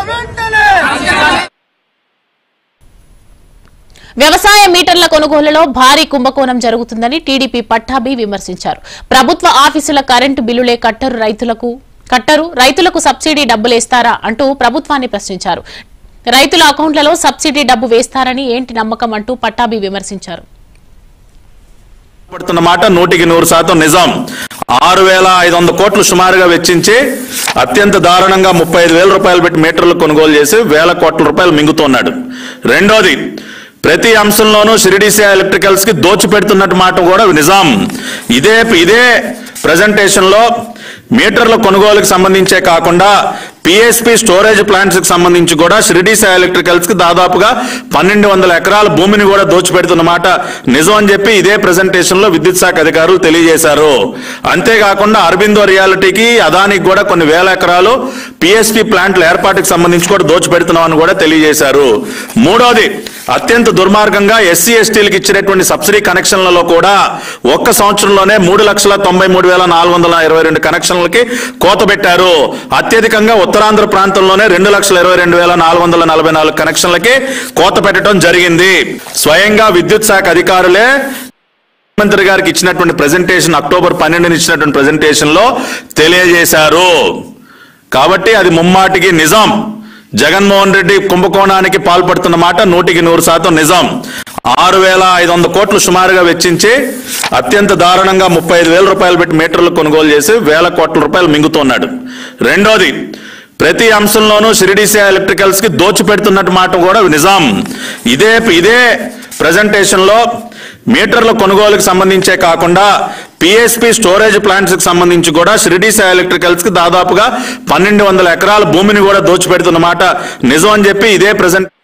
వ్యవసాయ మీటర్ల కొనుగోలులో భారీ కుంభకోణం జరుగుతుందని టీడీపీ పట్టాభి విమర్శించారు ప్రభుత్వ ఆఫీసుల కరెంటు బిల్లులే కట్టరు రైతులకు కట్టరు రైతులకు సబ్సిడీ డబ్బులేస్తారా అంటూ ప్రభుత్వాన్ని ప్రశ్నించారు రైతుల అకౌంట్లలో సబ్సిడీ డబ్బు వేస్తారని ఏంటి నమ్మకం అంటూ పట్టాభి విమర్శించారు పడుతున్న మాట నూటికి నూరు శాతం నిజం ఆరు వేల ఐదు వందల కోట్లు సుమారుగా వెచ్చించి అత్యంత దారుణంగా ముప్పై ఐదు వేల రూపాయలు పెట్టి మీటర్లు కొనుగోలు చేసి వేల కోట్ల రూపాయలు మింగుతున్నాడు రెండోది ప్రతి అంశంలోనూ షిరిడిసి ఎలక్ట్రికల్స్ కి దోచిపెడుతున్నట్టు మాట కూడా నిజం ఇదే ఇదే ప్రజెంటేషన్ లో మీటర్ల కొనుగోలుకు సంబంధించే కాకుండా పిఎస్పి స్టోరేజ్ ప్లాంట్స్ కి సంబంధించి కూడా షిరిడి సాయి ఎలక్ట్రికల్స్ కి దాదాపుగా పన్నెండు వందల ఎకరాల భూమిని కూడా దోచిపెడుతున్న మాట నిజం అని చెప్పి ఇదే ప్రెజెంటేషన్ లో విద్యుత్ శాఖ అధికారులు తెలియజేశారు అంతేకాకుండా అరబిందో రియాలిటీకి అదానికి కూడా కొన్ని వేల ఎకరాలు పిఎస్పి ప్లాంట్ల ఏర్పాటుకు సంబంధించి కూడా దోచిపెడుతున్నామని కూడా తెలియజేశారు మూడోది అత్యంత దుర్మార్గంగా ఎస్సీ ఎస్టీలకు ఇచ్చినటువంటి సబ్సిడీ కనెక్షన్లలో కూడా ఒక్క సంవత్సరంలోనే మూడు లక్షల తొంభై మూడు వేల నాలుగు వందల ఇరవై రెండు కనెక్షన్లకి కోత పెట్టారు అత్యధికంగా ఉత్తరాంధ్ర ప్రాంతంలోనే రెండు లక్షల ఇరవై రెండు వేల నాలుగు వందల నలభై నాలుగు కనెక్షన్లకి కోత పెట్టడం జరిగింది స్వయంగా విద్యుత్ శాఖ అధికారులే ముఖ్యమంత్రి గారికి ఇచ్చినటువంటి ప్రెజెంటేషన్ అక్టోబర్ పన్నెండున ఇచ్చినటువంటి ప్రెజెంటేషన్ లో తెలియజేశారు కాబట్టి అది ముమ్మాటికి నిజం జగన్మోహన్ రెడ్డి కుంభకోణానికి పాల్పడుతున్న మాట నూటికి నూరు శాతం నిజం ఆరు వేల ఐదు వందల కోట్లు సుమారుగా వెచ్చించి అత్యంత దారుణంగా ముప్పై ఐదు వేల రూపాయలు పెట్టి మీటర్లు కొనుగోలు చేసి వేల కోట్ల రూపాయలు మింగుతున్నాడు రెండోది ప్రతి అంశంలోనూ షిరిడిసి ఎలక్ట్రికల్స్ కి దోచిపెడుతున్నట్టు మాట కూడా నిజం ఇదే ఇదే ప్రజెంటేషన్ లో మీటర్ల కొనుగోలుకు సంబంధించే కాకుండా పిఎస్పి స్టోరేజ్ ప్లాంట్స్ కి సంబంధించి కూడా షిరిడి సాయి ఎలక్ట్రికల్స్ కి దాదాపుగా పన్నెండు వందల ఎకరాల భూమిని కూడా దోచిపెడుతున్న మాట నిజం అని చెప్పి ఇదే ప్రజెంట్